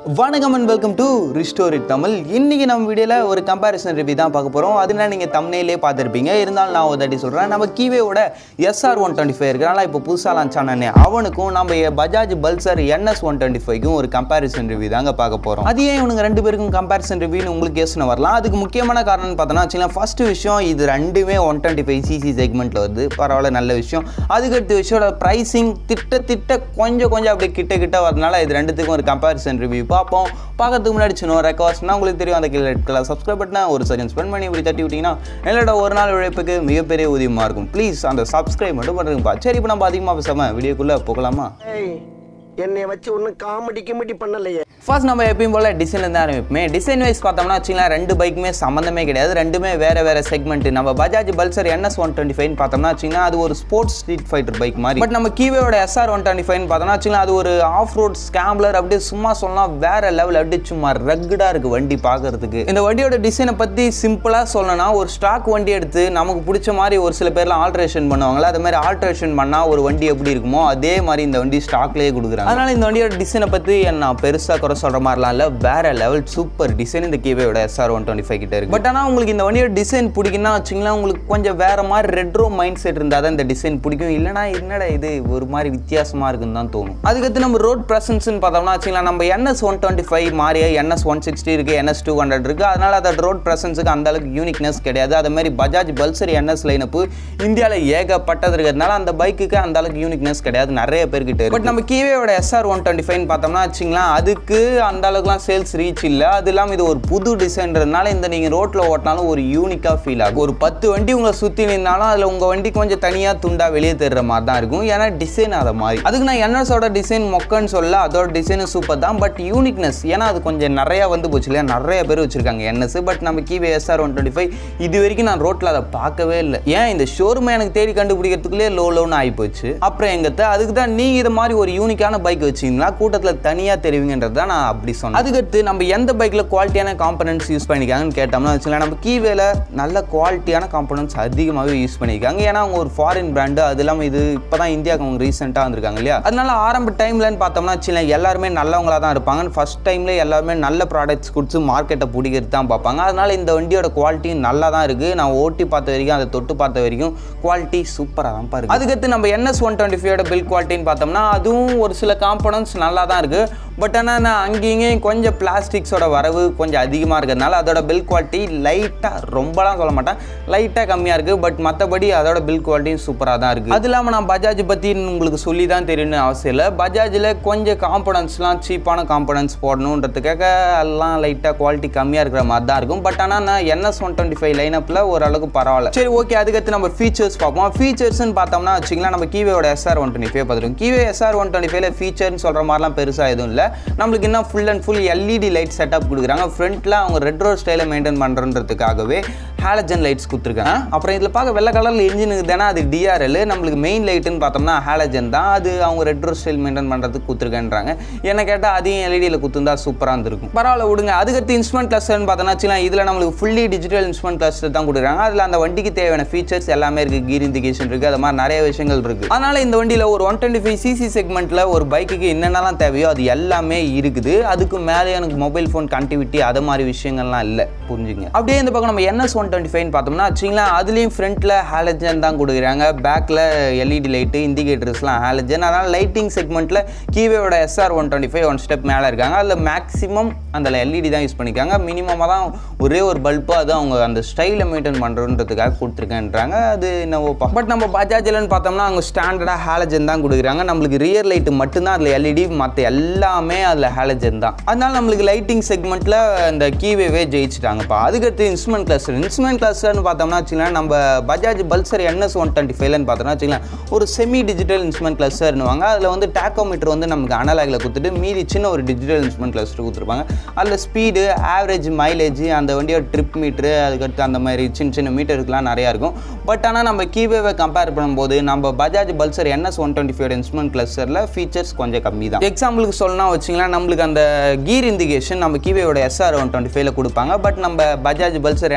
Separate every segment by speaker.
Speaker 1: வணக்கம் and welcome to restore it Tamil இன்னைக்கு நம்ம வீடியோவில் ஒரு கம்பேரிசன் ரிவ்யூ தான் பார்க்க போகிறோம் அதுனா நீங்கள் தமிழ்லேயே பார்த்துருப்பீங்க இருந்தாலும் நான் ஒரு தாட்டி சொல்கிறேன் நம்ம கீவேவோட எஸ்ஆர் ஒன் டுவெண்ட்டி ஃபைவ் இருக்கிறனால இப்போ புதுசாக லான்ச் ஆனானே அவனுக்கும் நம்ம Bajaj Pulsar NS one twenty ஃபைவ்க்கும் ஒரு கம்பேரிசன் ரிவ்யூ தாங்க பார்க்க போகிறோம் அது ஏன் இவனுங்க ரெண்டு பேருக்கும் கம்பேரிசன் ரிவ்யூன்னு உங்களுக்கு யோசனை வரலாம் அதுக்கு முக்கியமான காரணம் பார்த்தோன்னா வச்சுக்கலாம் ஃபர்ஸ்ட் விஷயம் இது ரெண்டுமே ஒன் டுவெண்ட்டி ஃபைவ் சிசி செக்மெண்ட்டில் வருது பரவாயில்ல நல்ல விஷயம் அதுக்கடுத்த விஷயம் ப்ரைஸிங் திட்ட திட்ட கொஞ்சம் கொஞ்சம் அப்படி கிட்ட கிட்ட வரதுனால இது ரெண்டுத்துக்கும் ஒரு கம்பேரிசன் ரிவ்யூ பார்ப்போம் பார்க்கறதுக்கு முன்னாடி சின்ன ரெக்வஸ்ட்னா உங்களுக்கு தெரியும் அந்த கீழே கலர் சப்ஸ்கிரைப் பண்ணா ஒரு செகண்ட் ஸ்பெண்ட் பண்ணி இப்படி தட்டி விட்டீங்கன்னா என்னோட ஒரு நாள் உழைப்புக்கு மிகப்பெரிய உதவியமாக இருக்கும் ப்ளீஸ் அந்த சப்ஸ்கிரைப் மட்டும் பண்ணுறீங்கப்பா சரி இப்போ நம்ம அதிகமாக பேசாமல் வீடியோக்குள்ளே போகலாமா
Speaker 2: ஏய் என்னைய வச்சு ஒன்றும் காமெடி கிமெடி பண்ணலையே
Speaker 1: ஃபர்ஸ்ட் நம்ம எப்பயும் போல் டிசைனில் தான் ஆரம்பிப்போமே டிசைன் வைஸ் பார்த்தோம்னா வச்சுக்கலாம் ரெண்டு பைக்குமே சம்மந்தமே கிடையாது ரெண்டுமே வேறு வேறு செக்மெண்ட் நம்ம Bajaj Pulsar NS one twenty five பார்த்தோம்னா வச்சிங்கன்னா அது ஒரு ஸ்போர்ட்ஸ் ஸ்ட்ரீட் ஃபைட்டர் பைக் மாதிரி பட் நம்ம கீவேயோட எஸ்ஆர் ஒன் டுவெண்ட்டி ஃபைவ் பார்த்தோம்னா வச்சுக்கலாம் அது ஒரு ஆஃப் ரோட் ஸ்கேம்லர் அப்படியே சும்மா சொல்லலாம் வேற லெவல் அப்படியே சும்மா ரக்குடாக இருக்குது வண்டி பார்க்கறதுக்கு இந்த வண்டியோட டிசைனை பற்றி சிம்பிளாக சொல்லணும்னா ஒரு ஸ்டாக் வண்டி எடுத்து நமக்கு பிடிச்ச மாதிரி ஒரு சில பேர்லாம் ஆல்ட்ரேஷன் பண்ணுவாங்களா அது மாதிரி ஆல்ட்ரேஷன் பண்ணால் ஒரு வண்டி எப்படி இருக்குமோ அதே மாதிரி இந்த வண்டி ஸ்டாக்லேயே கொடுக்குறாங்க அதனால இந்த வண்டியோட டிசைனை பற்றி நான் பெருசாக குறை சொல்கிற மாதிரிலாம் இல்லை வேற லெவல் சூப்பர் டிசைன் இந்த கேவேயோட எஸ்ஆர் ஒன் டுவெண்ட்டி ஃபைவ் கிட்ட இருக்கு பட் ஆனால் உங்களுக்கு இந்த வண்டியோட டிசைன் பிடிக்குன்னா வச்சுங்களேன் உங்களுக்கு கொஞ்சம் வேற மாதிரி ரெட்ரோ மைண்ட் செட் இருந்தால் தான் இந்த டிசைன் பிடிக்கும் இல்லைனா என்னடா இது ஒரு மாதிரி வித்தியாசமாக இருக்குன்னு தான் தோணும் அதுக்கடுத்து நம்ம ரோட் ப்ரெசன்ஸ்னு பார்த்தோம்னா வச்சுக்கலாம் நம்ம என்எஸ் ஒன் டுவெண்ட்டி ஃபைவ் மாதிரியே என்எஸ் ஒன் சிக்ஸ்டி இருக்கு என்எஸ் டூ ஹண்ட்ரட் இருக்கு அதனால அதோட ரோட் ப்ரெசன்ஸுக்கு அந்த அளவுக்கு யூனிக்னஸ் கிடையாது அதே மாதிரி பஜாஜ் பல்சர் என்எஸ் லைனப்பு இந்தியாவில் ஏகப்பட்டது இருக்கிறதுனால அந்த பைக்குக்கு அந்த அளவுக்கு யூனிக்னஸ் கிடையாது நிறைய பேர்கிட்ட இருக்கு பட் நம்ம கீவேயோட எஸ்ஆர் ஒன் டுவெண்ட்டி ஃபைவ் பார்த்தோம்னா வச்சுங்களேன் அதுக்கு அந்த அளவுக்குலாம் சேல்ஸ் ரீச் இல்லை அது இல்லாமல் இது ஒரு புது டிசைன்றதுனால இந்த நீங்கள் ரோட்டில் ஓட்டினாலும் ஒரு யூனிக்காக ஃபீல் ஆகும் ஒரு பத்து வண்டி உங்களை சுற்றி நின்னாலும் அதில் உங்கள் வண்டி கொஞ்சம் தனியாக துண்டாக வெளியே தெரிற மாதிரி தான் இருக்கும் ஏன்னா டிசைன் அதை மாதிரி அதுக்கு நான் என்எஸோட டிசைன் மொக்கன்னு சொல்ல அதோட டிசைன் சூப்பர் தான் பட் யூனிக்னஸ் ஏன்னா அது கொஞ்சம் நிறையா வந்து போச்சு இல்லையா நிறைய பேர் வச்சிருக்காங்க என்எஸ் பட் நம்ம Keeway SR one twenty five இது வரைக்கும் நான் ரோட்டில் அதை பார்க்கவே இல்லை ஏன் இந்த ஷோரூமை எனக்கு தேடி கண்டுபிடிக்கிறதுக்குள்ளே லோ லோன்னு ஆகிப்போச்சு அப்புறம் எங்கத்த அதுக்கு தான் நீங்கள் இது மாதிரி ஒரு யூனிக்கான பைக் வச்சிங்கன்னா கூட்டத்தில் தனியாக தெரிவிங்கன்றது தான் நான் அப்படி சொன்னேன் அதுக்கடுத்து நம்ம எந்த பைக்கில் குவாலிட்டியான காம்பனன்ட்ஸ் யூஸ் பண்ணிக்காங்கன்னு கேட்டோம்னா வச்சுக்கலாம் நம்ம கீவேல நல்ல குவாலிட்டியான காம்பனன்ட்ஸ் அதிகமாகவே யூஸ் பண்ணியிருக்காங்க ஏன்னா அவங்க ஒரு ஃபாரின் பிராண்டு அது இல்லாமல் இது இப்போ தான் இந்தியாவுக்கு அவங்க ரீசெண்டாக வந்திருக்காங்க இல்லையா அதனால ஆரம்ப டைம்லன்னு பார்த்தோம்னா வச்சுல எல்லாருமே நல்லவங்களா தான் இருப்பாங்க ஃபர்ஸ்ட் டைம்ல எல்லாருமே நல்ல ப்ராடக்ட்ஸ் கொடுத்து மார்க்கெட்டை பிடிக்கிறது தான் பார்ப்பாங்க அதனால இந்த வண்டியோட குவாலிட்டி நல்லா தான் இருக்குது நான் ஓட்டி பார்த்த வரைக்கும் அதை தொட்டு பார்த்த வரைக்கும் குவாலிட்டி சூப்பராக தான் பாருங்க அதுக்கடுத்து நம்ம என்எஸ் ஒன் டுவெண்ட்டி ஃபைவோட பில் குவாலிட்டின்னு பார்த்தோம்னா அதுவும் ஒரு சில காம்பனன்ட்ஸ் நல்லா தான் இருக்குது பட் ஆனால் நான் அங்கேயும் இங்கேயும் கொஞ்சம் பிளாஸ்டிக்ஸோட வரவு கொஞ்சம் அதிகமாக இருக்கிறதுனால அதோட பில் குவாலிட்டி லைட்டாக ரொம்பலாம் சொல்ல மாட்டேன் லைட்டாக கம்மியாக இருக்குது பட் மற்றபடி அதோட பில் குவாலிட்டியும் சூப்பராக தான் இருக்குது அது இல்லாமல் நான் பஜாஜ் பற்றி உங்களுக்கு சொல்லி தான் தெரியணும்னு அவசியம் இல்லை பஜாஜில் கொஞ்சம் காம்பனன்ட்ஸ்லாம் சீப்பான காம்பனன்ட்ஸ் போடணுன்றதுக்காக எல்லாம் லைட்டாக குவாலிட்டி கம்மியாக இருக்கிற மாதிரி தான் இருக்கும் பட் ஆனால் நான் என்எஸ் ஒன் டுவெண்ட்டி ஃபைவ் லைனப்பில் ஓரளவுக்கு பரவாயில்ல சரி ஓகே அதுக்கடுத்து நம்ம ஃபீச்சர்ஸ் பார்ப்போம் ஃபீச்சர்ஸ்னு பார்த்தோம்னா வச்சிங்களா நம்ம கீவேயோட எஸ்ஆர் ஒன் டுவெண்ட்டி ஃபைவ் பார்த்துருக்கோம் கீவே எஸ்ஆர் ஒன் டுவெண்ட்டி ஃபைவ்ல ஃபீச்சர்னு சொல்கிற மாதிரிலாம் பெருசாக எதுவும் இல்லை நம்மளுக்கு இன்னும் full and full LED light setup கொடுக்குறாங்க ஃப்ரண்ட்டில் அவங்க ரெட்ரோ ஸ்டைலை மெயின்டைன் பண்ணுறன்றதுக்காகவே ஹாலஜன் லைட்ஸ் கொடுத்துருக்காங்க அப்புறம் இதில் பார்க்க வெள்ளை கலரில் இன்ஜின் இருக்குதுன்னா அது டிஆர்எல் நம்மளுக்கு மெயின் லைட்டுன்னு பார்த்தோம்னா ஹாலஜன் தான் அது அவங்க ரெட்ரோ ஸ்டைல் மெயின்டைன் பண்ணுறதுக்கு கொடுத்துருக்கேன்றாங்க என்ன கேட்டால் அதையும் எல்இடியில் கொடுத்துருந்தா சூப்பராக இருந்திருக்கும் பரவாயில்ல விடுங்க அதுக்கடுத்து இன்ஸ்ட்ருமெண்ட் கிளஸ்டர்னு பார்த்தோன்னா வச்சுக்கலாம் இதில் நம்மளுக்கு ஃபுல்லி டிஜிட்டல் இன்ஸ்ட்ருமெண்ட் கிளஸ்டர் தான் கொடுக்குறாங்க அதில் அந்த வண்டிக்கு தேவையான ஃபீச்சர்ஸ் எல்லாமே இருக்குது கீர் இண்டிகேஷன் இருக்குது அது மாதிரி நிறைய விஷயங்கள் இருக்குது அதனால் இந்த வண்டியில் ஒரு ஒன் டுவெண்ட்டி ஃபைவ் சிசி செக்மெண்ட்டில் ஒரு பைக்குக்கு என்னென்னலாம் தேவையோ அது எல்லாமே இருக்குது அதுக்கு மேலே எனக்கு மொபைல் ஃபோன் கனெக்டிவிட்டி அது மாதிரி விஷயங்கள்லாம் இல்லை புரிஞ்சுங்க அப்படியே இந்த பக்கம் நம்ம என்எஸ் ஒன் டுவெண்ட்டி ஃபைவ் பார்த்தோம்னா வச்சிங்களா அதுலேயும் ஃப்ரண்ட்டில் ஹாலஜன் தான் கொடுக்குறாங்க பேக்கில் எல்இடி லைட்டு இண்டிகேட்டர்ஸ்லாம் ஹாலஜன் அதனால் லைட்டிங் செக்மெண்ட்டில் கீவேயோட SR one twenty five one step மேலே இருக்காங்க அதில் மேக்ஸிமம் அந்த எல்இடி தான் யூஸ் பண்ணிக்காங்க மினிமமாக தான் ஒரே ஒரு பல்பு அது அவங்க அந்த ஸ்டைலை மெயின்டைன் பண்ணுறதுக்காக கொடுத்துருக்கேன்றாங்க அது என்னவோப்பா பட் நம்ம பஜாஜில்னு பார்த்தோம்னா அவங்க ஸ்டாண்டர்டாக ஹாலஜன் தான் கொடுக்குறாங்க நம்மளுக்கு ரியர் லைட்டு மட்டும்தான் அதில் எல்இடி மற்ற எல்லாமே அதில் ஹாலஜன் தான் அதனால் நம்மளுக்கு லைட்டிங் செக்மெண்ட்டில் இந்த கீவேவே ஜெயிச்சிட்டாங்கப்பா அதுக்கடுத்து இன்ஸ்ட்ருமெண்ட் கிளஸ்டர் இன்ஸ்ட்ருமெண்ட் கிளஸ்டர்னு பார்த்தோம்னா வச்சுக்கலாம் நம்ம Bajaj Pulsar NS one twenty ஃபைவ்லன்னு பார்த்தோம்னா வச்சுக்கலாம் ஒரு செமி டிஜிட்டல் இன்ஸ்ட்ருமெண்ட் கிளஸ்டர்னுவாங்க அதில் வந்து டேக்கோமீட்டர் வந்து நமக்கு அனலாகில் கொடுத்துட்டு மீதி சின்ன ஒரு டிஜிட்டல் இன்ஸ்ட்ருமெண்ட் கிளஸ்டர் கொடுத்துருப்பாங்க அதில் ஸ்பீடு ஆவரேஜ் மைலேஜ் அந்த வண்டியோட ட்ரிப் மீட்ரு அதுக்கடுத்து அந்த மாதிரி சின்ன சின்ன மீட்டருக்குலாம் நிறையா இருக்கும் பட் ஆனால் நம்ம கீவேவை கம்பேர் பண்ணும்போது நம்ம Bajaj Pulsar NS one twenty five instrument கிளஸ்டரில் ஃபீச்சர்ஸ் கொஞ்சம் கம்மி தான் எக்ஸாம்பிளுக்கு சொல்லணும் வச்சிங்களேன் நம்மளுக்கு அந்த கீர் இண்டிகேஷன் நம்ம கீவேயோட எஸ்ஆர் ஒன் டுவெண்ட்டி ஃபைவ்ல கொடுப்பாங்க பட் நம்ம Bajaj Pulsar NS one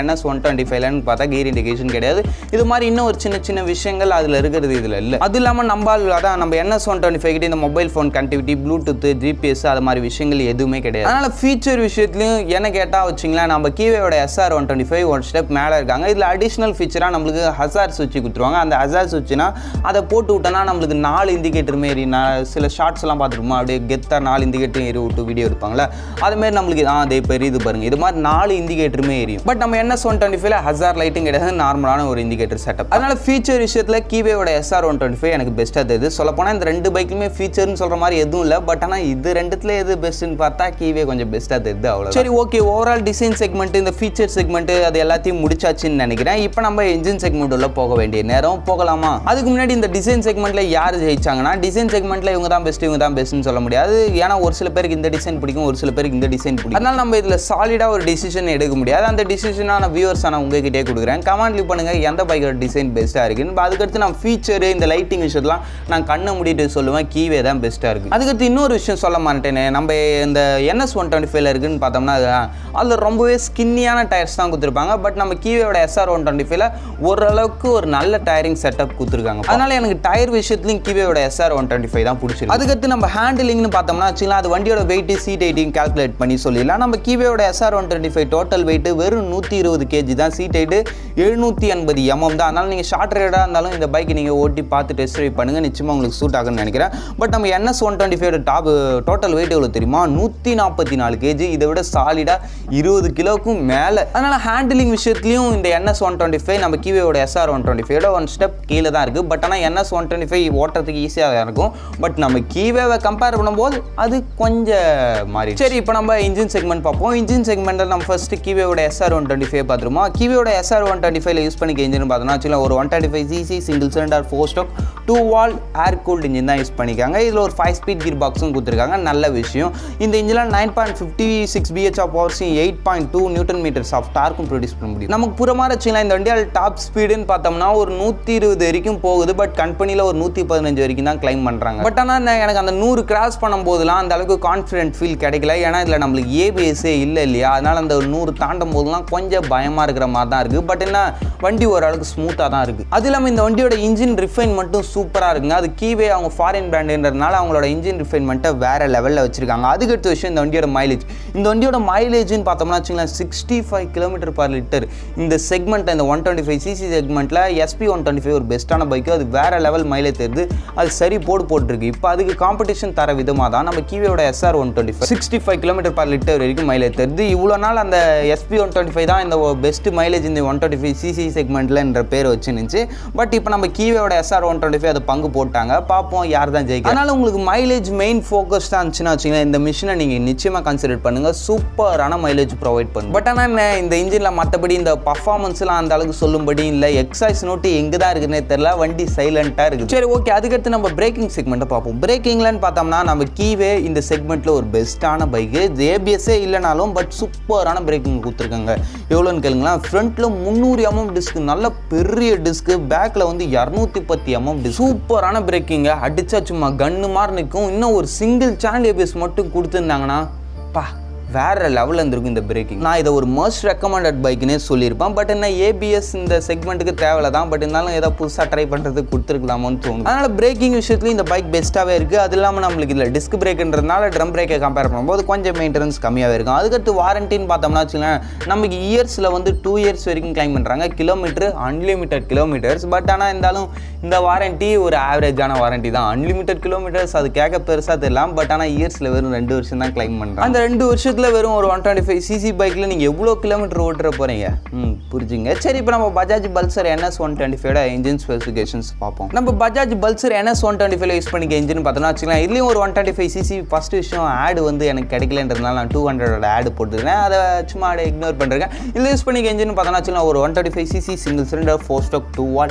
Speaker 1: twenty ஃபைவ்லன்னு பார்த்தா கியர் இண்டிகேஷன் கிடையாது இது மாதிரி இன்னும் ஒரு சின்ன சின்ன விஷயங்கள் அதில் இருக்கிறது இதில் இல்லை அது இல்லாமல் நம்ம அதான் நம்ம என்எஸ் ஒன் டுவெண்ட்டி ஃபைவ் கிட்ட இந்த mobile phone connectivity Bluetooth GPS அது மாதிரி விஷயங்கள் எதுவுமே கிடையாது அதனால் ஃபீச்சர் விஷயத்துலையும் என்ன கேட்டால் வச்சிங்களேன் நம்ம கீவேயோட SR one twenty five one step மேலே இருக்காங்க இதில் அடிஷ்னல் ஃபீச்சராக நம்மளுக்கு ஹசார் சுவிட்ச் கொடுத்துருவாங்க அந்த ஹசார் சுவிட்ச்னா அதை போட்டு விட்டோன்னா நம்மளுக்கு நாலு இண்டிகேட்டர் மாரி நான் சில ஷார்ட்ஸ்லாம் பார்த்துருப்போம் அப்படியே கெத்தாக நாலு இண்டிகேட்டர் ஏறி விட்டு வீடியோ எடுப்பாங்களே அதுமாரி நம்மளுக்கு ஆ அதே இப்போ இது பாருங்க இது மாதிரி நாலு இண்டிகேட்டருமே எரியும் பட் நம்ம என்எஸ் ஒன் டுவெண்ட்டி ஃபைவ்ல ஹசார் லைட்டும் கிடையாது நார்மலான ஒரு இண்டிகேட்டர் செட்டப் அதனால ஃபீச்சர் விஷயத்தில் கீவேயோட எஸ்ஆர் ஒன் டுவெண்ட்டி ஃபைவ் எனக்கு பெஸ்ட்டாக தெரியுது சொல்லப்போனால் இந்த ரெண்டு பைக்குமே ஃபீச்சர்னு சொல்கிற மாதிரி எதுவும் இல்லை பட் ஆனால் இது ரெண்டுத்துல எது பெஸ்ட்டுன்னு பார்த்தா கீவே கொஞ்சம் பெஸ்ட்டாக தெரியுது அவ்வளோ சரி ஓகே ஓவரால் டிசைன் செக்மெண்ட் இந்த ஃபீச்சர் செக்மெண்ட் அது எல்லாத்தையும் முடிச்சாச்சுன்னு நினைக்கிறேன் இப்போ நம்ம இன்ஜின் செக்மெண்ட் உள்ள போக வேண்டிய நேரம் போகலாமா அதுக்கு முன்னாடி இந்த டிசைன் செக்மெண்ட்ல யார் ஜெயிச்சாங்கன்னா டிசைன் செக்மெண்ட்ல இவங்க தான் பெஸ்ட் இவங்க தான் பெஸ்ட்னு சொல்ல முடியாது ஏன்னா ஒரு சில பேருக்கு இந்த டிசைன் பிடிக்கும் ஒரு சில பேருக்கு இந்த டிசைன் பிடிக்கும் அதனால நம்ம இதில் சாலிடாக ஒரு டிசிஷன் எடுக்க முடியாது அந்த டிசிஷனாக நான் வியூவர்ஸ் நான் உங்ககிட்டே கொடுக்குறேன் கமெண்ட் லீவ் பண்ணுங்க எந்த பைக்கோட டிசைன் பெஸ்ட்டாக இருக்குன்னு அதுக்கடுத்து நான் ஃபீச்சர் இந்த லைட்டிங் விஷயத்தெலாம் நான் கண்ணை மூடிட்டு சொல்லுவேன் கீவே தான் பெஸ்ட்டாக இருக்குது அதுக்கடுத்து இன்னொரு விஷயம் சொல்ல மாட்டேனே நம்ம இந்த என்எஸ் ஒன் டுவெண்ட்டி ஃபைவ்ல இருக்குன்னு பார்த்தோம்னா அது- அதில் ரொம்பவே ஸ்கின்னியான டயர்ஸ் தான் கொடுத்துருப்பாங்க பட் நம்ம கீவேயோட எஸ்ஆர் ஒன் டுவெண்ட்டி ஃபைவ்ல ஓரளவுக்கு ஒரு நல்ல டயரிங் செட்டப் கொடுத்துருக்காங்க அதனால எனக்கு டயர் விஷயத்துலையும் கீவேயோட எஸ்ஆர் ஒன் டுவெண்ட்டி ஃபைவ் தான் பிடிச்சிருக்கு அதுக்கடுத்து நம்ம ஹேண்டிலிங்னு பார்த்தோம்னா வச்சுக்கலாம் அது வண்டியோட வெயிட் சீட் ஹைட்டிங் கால்குலேட் பண்ணி சொல்லிடலாம் நம்ம கீவேயோட SR one twenty five total weight வெறும் நூற்றி இருபது கேஜி தான் சீட் ஹைட்டு எழுநூற்றி எண்பது எம்எம் தான் அதனால நீங்கள் ஷார்ட் ரைடாக இருந்தாலும் இந்த பைக் நீங்கள் ஓட்டி பார்த்து டெஸ்ட் ட்ரைவ் பண்ணுங்கள் நிச்சயமாக உங்களுக்கு சூட் ஆகும்னு நினைக்கிறேன் பட் நம்ம NS one twenty five top total weight எவ்வளோ தெரியுமா நூற்றி நாற்பத்தி நாலு கேஜி இதை விட சாலிடாக இருபது கிலோவுக்கும் மேலே அதனால் ஹேண்டிலிங் விஷயத்துலையும் இந்த என்எஸ் ஒன் டுவெண்ட்டி ஃபைவ் நம்ம கீவேயோட எஸ்ஆர் ஒன் டுவெண்ட்டி ஃபைவோட ஒன் ஸ்டெப் கீழே தான் இருக்குது பட் ஆனால் என்எஸ் ஒன் டுவெண்ட்டி ஃபைவ் ஓட்டுறதுக்கு ஈஸியாக தான் இருக்கும் பட் நம்ம கீவேவை கம்பேர் பண்ணும்போது அது கொஞ்சம் மாறி சரி இப்போ நம்ம இன்ஜின் செக்மெண்ட் பார்ப்போம் இன்ஜின் செக்மெண்ட்டில் நம்ம ஃபஸ்ட்டு கீவேயோட எஸ்ஆர் ஒன் டுவெண்ட்டி ஃபைவ் பார்த்துருமோ கீவேயோட எஸ்ஆர் ஒன் டுவெண்ட்டி ஃபைவ்ல யூஸ் பண்ணிக்க இன்ஜின் பார்த்தோம்னா வச்சுக்கலாம் ஒரு one twenty five CC single cylinder four stroke two valve air cooled engine தான் யூஸ் பண்ணிக்காங்க இதில் ஒரு ஃபைவ் ஸ்பீட் கீர் பாக்ஸும் கொடுத்துருக்காங்க நல்ல விஷயம் இந்த இன்ஜினில் nine point fifty six pH of பவர்ஸும் eight point two newton metres of டார்க்கும் ப்ரொடியூஸ் பண்ண முடியும் நமக்கு புறமா வச்சுக்கலாம் இந்த வண்டியால் டாப் ஸ்பீடுன்னு பார்த்தோம்னா ஒரு நூற்றி இருபது வரைக்கும் போகுது பட் கம்பெனியில் ஒரு நூற்றி பதினஞ்சு வரைக்கும் தான் கிளைம் பண்ணுறாங்க பட் ஆனால் எனக்கு அந்த நூறு கிராஸ் பண்ணும்போதெல்லாம் அந்த அளவுக்கு கான்ஃபிடென்ட் ஃபீல் கிடைக்கல ஏன்னா இதில் நம்மளுக்கு ஏபிஎஸ்ஸே இல்லை இல்லையா அதனால் அந்த ஒரு நூறு தாண்டும் போதெல்லாம் கொஞ்சம் பயமாக இருக்கிற மாதிரி தான் இருக்குது பட் என்ன வண்டி ஓரளவுக்கு ஸ்மூத்தாக தான் இருக்குது அது இல்லாமல் இந்த வண்டியோட இன்ஜின் ரிஃபைன் மட்டும் சூப்பராக இருக்குங்க அது கீவே அவங்க ஃபாரின் பிராண்டுன்றதுனால அவங்களோட இன்ஜின் ரிஃபைன்மெண்ட்டை வேறு லெவலில் வச்சிருக்காங்க அதுக்கு அடுத்த விஷயம் இந்த வண்டியோட மைலேஜ் இந்த வண்டியோட மைலேஜ்னு பார்த்தோம்னா வச்சுங்களேன் sixty five kilometre per litre இந்த செக்மெண்ட் இந்த ஒன் டுவெண்ட்டி ஃபைவ் சிசி செக்மெண்ட்டில் எஸ்பி ஒன் டுவெண்ட்டி ஃபைவ் ஒரு பெஸ்ட்டான பைக்கு அது வேறு லெவல் மைலேஜ் தருது அது சரி போடு போட்டிருக்கு இப்போ அதுக்கு காம்படிஷன் தர விதமாக தான் நம்ம கீவேயோட SR one twenty five sixty five kilometre per litre வரைக்கும் மைலேஜ் தருது இவ்வளோ நாள் அந்த எஸ்பி ஒன் டுவெண்ட்டி ஃபைவ் தான் இந்த பெஸ்ட் மைலேஜ் இந்த ஒன் டுவெண்ட்டி ஃபைவ் சிசி செக்மெண்ட்லன்ற பேர் வச்சுருந்துச்சு பட் இப்போ நம்ம கீவேயோட எஸ்ஆர் ஒன் டுவெண்ட்டி ஃபைவ் அதை பங்கு போட்டாங்க பார்ப்போம் யார் தான் ஜெயிக்கும் அதனால் உங்களுக்கு மைலேஜ் மெயின் ஃபோக்கஸ் தான் இருந்துச்சுன்னா வச்சுங்களேன் இந்த மிஷினை நீங்கள் நிச்சயமாக கன்சிடர் பண்ணுங்கள் சூப்பரான மைலேஜ் ப்ரொவைட் பண்ணும் பட் ஆனால் என்ன இந்த இன்ஜினில் மற்றபடி இந்த பர்ஃபார்மன்ஸ்லாம் அந்த அளவுக்கு சொல்லும்படி இல்லை எக்ஸைஸ் நோட்டு எங்கே தான் இருக்குன்னே தெரில வண்டி சைலண்ட்டாக இருக்குது சரி ஓகே அதுக்கடுத்து நம்ம பிரேக்கிங் செக்மெண்ட்டை பார்ப்போம் பிரேக்கிங்லன்னு பார்த்தோம்னா நம்ம கீவே இந்த செக்மெண்ட்டில் ஒரு பெஸ்ட்டான பைக்கு ஏபிஎஸ்ஸே இல்லைனாலும் பட் சூப்பரான பிரேக்கிங் கொடுத்துருக்காங்க எவ்வளோன்னு கேளுங்களேன் ஃப்ரண்ட்டில் முந்நூறு எம்எம் டிஸ்க் நல்ல பெரிய டிஸ்க்கு பேக்கில் வந்து இரநூத்தி பத்து எம்எம் டிஸ்க் சூப்பரான பிரேக்கிங்க அடிச்சா சும்மா கன்னு மாதிரி நிற்கும் இன்னும் ஒரு சிங்கிள் சேனல் ஏபிஎஸ் மட்டும் கொடுத்துருந்தாங்கன்னா பா வேற லெவலில் இருந்திருக்கும் இந்த பிரேக்கிங் நான் இதை ஒரு மோஸ்ட் ரெக்கமெண்டட் பைக்குன்னே சொல்லியிருப்பேன் பட் என்ன ஏபிஎஸ் இந்த செக்மெண்ட்டுக்கு தேவையில்ல தான் பட் இருந்தாலும் ஏதோ புதுசாக ட்ரை பண்ணுறதுக்கு கொடுத்துருக்கலாமோன்னு தோணும் அதனால் பிரேக்கிங் விஷயத்துலையும் இந்த பைக் பெஸ்ட்டாகவே இருக்குது அது இல்லாமல் நம்மளுக்கு இதில் டிஸ்க் பிரேக்குன்றதுனால ட்ரம் பிரேக்கை கம்பேர் பண்ணும்போது கொஞ்சம் மெயின்டெனன்ஸ் கம்மியாகவே இருக்கும் அதுக்கடுத்து வாரண்டின்னு பார்த்தோம்னா வச்சுக்கலாம் நமக்கு இயர்ஸில் வந்து டூ இயர்ஸ் வரைக்கும் கிளைம் பண்ணுறாங்க கிலோமீட்டர் அன்லிமிட்டட் கிலோமீட்டர்ஸ் பட் ஆனால் இருந்தாலும் இந்த வாரண்டி ஒரு ஆவரேஜான வாரண்டி தான் அன்லிமிட்டட் கிலோமீட்டர்ஸ் அது கேட்க பெருசாக தெரியலாம் பட் ஆனால் இயர்ஸில் வெறும் ரெண்டு வருஷம் தான் கிளைம் பண்ணுறாங்க அந்த ரெண்டு வருஷத்தில் வெறும் ஒரு ஒன் டுவெண்ட்டி ஃபைவ் சிசி பைக்கில் நீங்கள் எவ்வளோ கிலோமீட்டர் ஓட்டுற போகிறீங்க ம் புரிஞ்சுங்க சரி இப்போ நம்ம Bajaj Pulsar NS one twenty ஃபைவோட இன்ஜின் ஸ்பெசிஃபிகேஷன்ஸ் பார்ப்போம் நம்ம Bajaj Pulsar NS one twenty five use பண்ணிக்க இன்ஜின் பார்த்தோம்னா வச்சுக்கலாம் இதுலேயும் ஒரு one twenty five CC first விஷயம் ஆடு வந்து எனக்கு கிடைக்கலன்றதுனால நான் டூ ஹண்ட்ரடோட ஆடு போட்டுருக்கேன் அதை சும்மா அதை இக்னோர் பண்ணிருக்கேன் இதில் யூஸ் பண்ணிக்க இன்ஜின் பார்த்தோம்னா வச்சுக்கலாம் ஒரு one twenty five CC single cylinder four stroke two what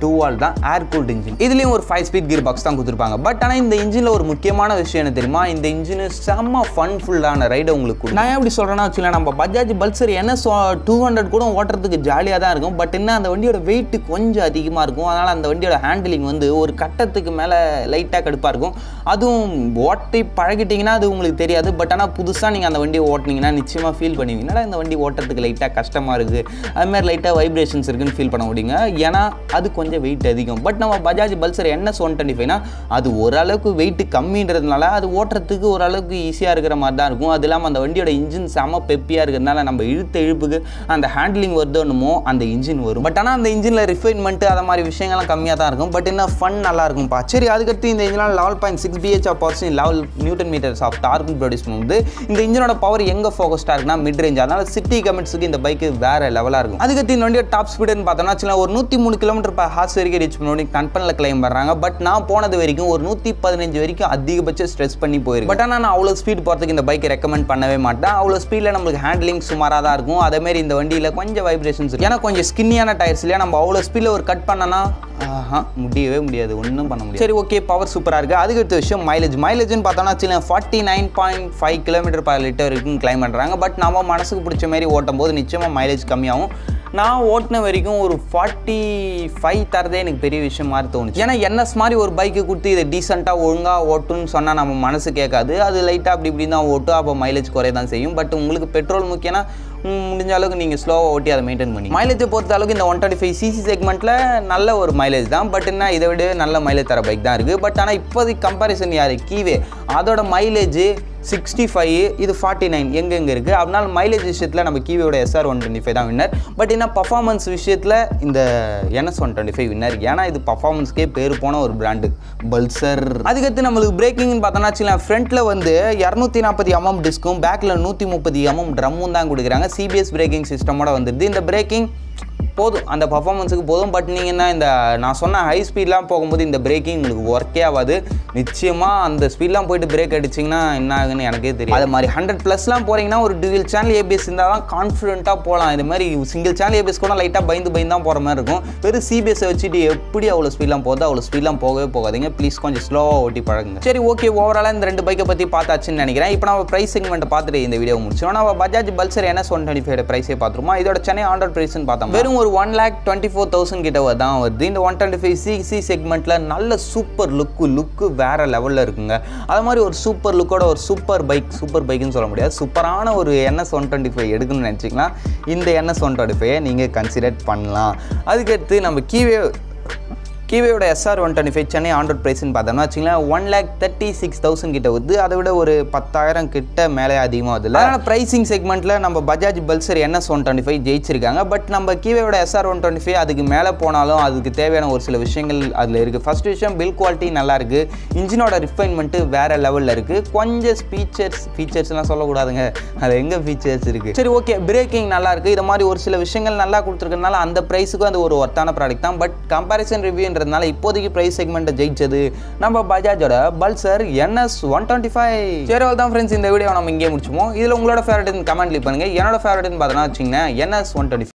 Speaker 1: two valve தான் ஏர் கூல்ட் இன்ஜின் இதுலேயும் ஒரு ஃபைவ் ஸ்பீட் கியர் பாக்ஸ் தான் கொடுத்துருப்பாங்க பட் ஆனால் இந்த இன்ஜினில் ஒரு முக்கியமான விஷயம் என்ன தெரியுமா இந்த இன்ஜின் செம்ம ஃபன்ஃபுல்லான ரைடை உங்களுக்கு கொடுக்கும். நான் எப்படி சொல்கிறேன்னா வச்சுக்கலாம் நம்ம Bajaj Pulsar NS two hundred கூட ஓட்டுறதுக்கு ஜாலியாக தான் இருக்கும் பட் என்ன அந்த வண்டியோட வெயிட் கொஞ்சம் அதிகமாக இருக்கும் அதனால் அந்த வண்டியோட ஹேண்டிலிங் வந்து ஒரு கட்டத்துக்கு மேலே லைட்டாக கடுப்பாக இருக்கும் அதுவும் ஓட்டி பழகிட்டிங்கன்னா அது உங்களுக்கு தெரியாது பட் ஆனால் புதுசாக நீங்கள் அந்த வண்டியை ஓட்டினீங்கன்னா நிச்சயமாக ஃபீல் பண்ணுவீங்க என்னடா இந்த வண்டி ஓட்டுறதுக்கு லைட்டாக கஷ்டமாக இருக்குது அதுமாதிரி லைட்டாக வைப்ரேஷன்ஸ் இருக்குன்னு ஃபீல் பண்ண முடியுங்க ஏன்னா அது கொஞ்சம் வெயிட் அதிகம் பட் நம்ம Bajaj Pulsar NS one twenty ஃபைவ்னா அது ஓரளவுக்கு வெயிட் கம்மின்றதுனால அது ஓட்டுறதுக்கு ஓரளவுக்கு ஈஸியாக இருக்கிற மாதிரி தான் இருக்கும் அது இல்லாமல் அந்த வண்டியோட இன்ஜின் செம பெப்பியாக இருக்கிறதுனால நம்ம இழுத்த இழுப்புக்கு அந்த ஹேண்ட்லிங் வருதோ என்னமோ அந்த இன்ஜின் வரும் பட் ஆனால் அந்த இன்ஜினில் ரிஃபைன்மெண்ட் அதை மாதிரி விஷயங்கள்லாம் கம்மியாக தான் இருக்கும் பட் என்ன ஃபன் நல்லா இருக்கும்ப்பா சரி அதுக்கடுத்து இந்த இன்ஜினால் level point six pH of powers level newton metres of torque produce பண்ணும்போது இந்த இன்ஜினோட பவர் எங்கே ஃபோக்கஸ்டாக இருக்குன்னா மிட் ரேஞ்ச் அதனால சிட்டி கமெண்ட்ஸுக்கு இந்த பைக்கு வேற லெவலாக இருக்கும் அதுக்கடுத்து இந்த வண்டியோட டாப் ஸ்பீடுன்னு பார்த்தோம்னா சில ஒரு நூற்றி மூணு கிலோமீட்டர் பர் ஹார்ஸ் வரைக்கும் ரீச் பண்ணி கன்பனில் கிளைம் பண்ணுறாங்க பட் நான் போனது வரைக்கும் ஒரு நூற்றி பதினஞ்சு வரைக்கும் அதிகபட்சம் ஸ்ட்ரெஸ் பண்ணி போயிருக்கு பட் ஆனால் நான் அவ்வளோ ஸ்பீட் போகிறதுக்கு இந்த பைக்கை ரெக்கமெண்ட் பண்ணவே மாட்டேன் அவ்வளோ ஸ்பீடில் நம்மளுக்கு ஹேண்ட்லிங் சுமாராக தான் இருக்கும் அதேமாரி இந்த வண்டியில் கொஞ்சம் வைப்ரேஷன்ஸ் இருக்கும் ஏன்னா கொஞ்சம் ஸ்கின்னியான டயர்ஸ் இல்லையா நம்ம அவ்வளோ ஸ்பீடில் ஒரு கட் பண்ணனா ஆஹா முடியவே முடியாது ஒன்றும் பண்ண முடியாது சரி ஓகே பவர் சூப்பராக இருக்குது அதுக்கு அடுத்த விஷயம் மைலேஜ் மைலேஜ்னு பார்த்தோம்னா சில forty nine point five kilometre per litre வரைக்கும் கிளைம் பண்ணுறாங்க பட் நம்ம மனசுக்கு பிடிச்ச மாதிரி ஓட்டும் போது நிச்சயமாக மைலேஜ் கம்மியாகும் நான் ஓட்டின வரைக்கும் ஒரு ஃபார்ட்டி ஃபைவ் தரதே எனக்கு பெரிய விஷயம் மாதிரி தோணுச்சு ஏன்னா என்எஸ் மாதிரி ஒரு பைக்கு கொடுத்து இதை டீசெண்டாக ஒழுங்காக ஓட்டுன்னு சொன்னால் நம்ம மனசு கேட்காது அது லைட்டாக அப்படி இப்படி தான் ஓட்டும் அப்போ மைலேஜ் குறைய தான் செய்யும் பட் உங்களுக்கு பெட்ரோல் முக்கியம்னா ம், முடிஞ்ச அளவுக்கு நீங்கள் ஸ்லோவாக ஓட்டி அதை மெயின்டைன் பண்ணி மைலேஜை பொறுத்த அளவுக்கு இந்த ஒன் டுவெண்ட்டி ஃபைவ் சிசி செக்மெண்ட்டில் நல்ல ஒரு மைலேஜ் தான் பட் என்ன இதை விட நல்ல மைலேஜ் தர பைக் தான் இருக்குது பட் ஆனால் இப்போதைக்கு கம்பேரிசன் யார் கீவே அதோட மைலேஜ் சிக்ஸ்டி ஃபைவ் இது ஃபார்ட்டி நைன் எங்கெங்கே இருக்குது அதனால மைலேஜ் விஷயத்தில் நம்ம கீவியோட எஸ்ஆர் ஒன் டுவெண்ட்டி ஃபைவ் தான் வின்னர் பட் என்ன பர்ஃபார்மன்ஸ் விஷயத்தில் இந்த NS one twenty five winner ஏன்னா இது பர்ஃபார்மன்ஸ்க்கே பேர் போன ஒரு பிராண்டு பல்சர் அதுக்கடுத்து நம்மளுக்கு பிரேக்கிங்னு பார்த்தோன்னா வச்சுக்கலாம் ஃப்ரண்ட்டில் வந்து இரநூத்தி நாற்பது எம்எம் டிஸ்க்கும் பேக்கில் நூற்றி முப்பது எம்எம் ட்ரம்மும் தான் கொடுக்குறாங்க சிபிஎஸ் பிரேக்கிங் சிஸ்டமோட வந்துடுது இந்த பிரேக்கிங் போதும் அந்த பர்ஃபார்மன்ஸுக்கு போதும் பட் நீங்கள் என்ன இந்த நான் சொன்ன ஹை ஸ்பீட்லாம் போகும்போது இந்த பிரேக்கிங் உங்களுக்கு ஒர்க்கே ஆகாது நிச்சயமாக அந்த ஸ்பீட்லாம் போயிட்டு பிரேக் அடிச்சிங்கன்னா என்ன ஆகுன்னு எனக்கே தெரியும் அது மாதிரி ஹண்ட்ரட் ப்ளஸ்லாம் போகிறீங்கன்னா ஒரு டுவெல் சேனல் ஏபிஎஸ் இருந்தால் தான் கான்ஃபிடென்ட்டாக போகலாம் இது மாதிரி சிங்கிள் சேனல் ஏபிஎஸ் கூட லைட்டாக பயந்து பயந்து தான் போகிற மாதிரி இருக்கும் வெறும் சிபிஎஸ் வச்சுட்டு எப்படி அவ்வளோ ஸ்பீட்லாம் போகுது அவ்வளோ ஸ்பீட்லாம் போகவே போகாதீங்க ப்ளீஸ் கொஞ்சம் ஸ்லோவாக ஓட்டி பழகுங்க சரி ஓகே ஓவராலாக இந்த ரெண்டு பைக்கை பற்றி பார்த்தாச்சுன்னு நினைக்கிறேன் இப்போ நம்ம ப்ரைஸ் செக்மெண்ட்டை பார்த்துட்டு இந்த வீடியோ முடிச்சோம் நம்ம Bajaj Pulsar NS one twenty five ப்ரைஸே பார்த்துருமா இதோட சென்னை ஆண்டர் ப்ரைஸ்னு பார்த்தோம் வெறும் ஒரு one lakh twenty four thousand கிட்ட தான் வருது இந்த ஒன் டுவெண்ட்டி ஃபைவ் சிசி செக்மெண்ட்டில் நல்ல சூப்பர் லுக்கு லுக்கு வேற லெவலில் இருக்குங்க அது மாதிரி ஒரு சூப்பர் லுக்கோட ஒரு சூப்பர் பைக் சூப்பர் பைக்குன்னு சொல்ல முடியாது சூப்பரான ஒரு என்எஸ் ஒன் டுவெண்ட்டி ஃபைவ் எடுக்கணும்னு நினச்சிங்கன்னா இந்த என்எஸ் ஒன் டுவெண்ட்டி ஃபைவ் நீங்கள் கன்சிடர் பண்ணலாம் அதுக்கடுத்து நம்ம கீவே கீவேயோட SR one twenty five Chennai ஆண்ட்ராய்ட் ப்ரைஸ்னு பார்த்தோம்னா வச்சுங்களேன் one lakh thirty six thousand கிட்ட வருது அதை விட ஒரு பத்தாயிரம் கிட்ட மேலே அதிகமாக வருது அதனால் ப்ரைசிங் செக்மெண்ட்டில் நம்ம Bajaj Pulsar NS one twenty five ஜெயிச்சிருக்காங்க பட் நம்ம கீவேயோட எஸ்ஆர் ஒன் டுவெண்ட்டி ஃபைவ் அதுக்கு மேலே போனாலும் அதுக்கு தேவையான ஒரு சில விஷயங்கள் அதில் இருக்குது ஃபர்ஸ்ட் விஷயம் பில் குவாலிட்டி நல்லா இருக்குது இன்ஜினோட ரிஃபைன்மெண்ட்டு வேறு லெவலில் இருக்குது கொஞ்சம் ஃபீச்சர்ஸ் ஃபீச்சர்ஸ்லாம் சொல்லக்கூடாதுங்க அது எங்கே ஃபீச்சர்ஸ் இருக்குது சரி ஓகே பிரேக்கிங் நல்லா இருக்குது இது மாதிரி ஒரு சில விஷயங்கள் நல்லா கொடுத்துருக்கனால அந்த ப்ரைஸுக்கும் அது ஒரு ஒர்த்தான ப்ராடக்ட் தான் பட் கம்பேரிசன் ரிவ்யூன்றதுனால இப்போதைக்கு ப்ரைஸ் செக்மெண்ட்டை ஜெயிச்சது நம்ம பஜாஜோட Pulsar NS one twenty five சரி தான் ஃப்ரெண்ட்ஸ் இந்த வீடியோ நம்ம இங்கே முடிச்சுமோ இதில் உங்களோட ஃபேவரட்னு கமெண்ட் லீவ் பண்ணுங்கள் என்னோட ஃபேவரட்னு பார்த்தோன்னா வச்சிங்கன்னா என்எஸ் ஒன் டுவெண்ட்டி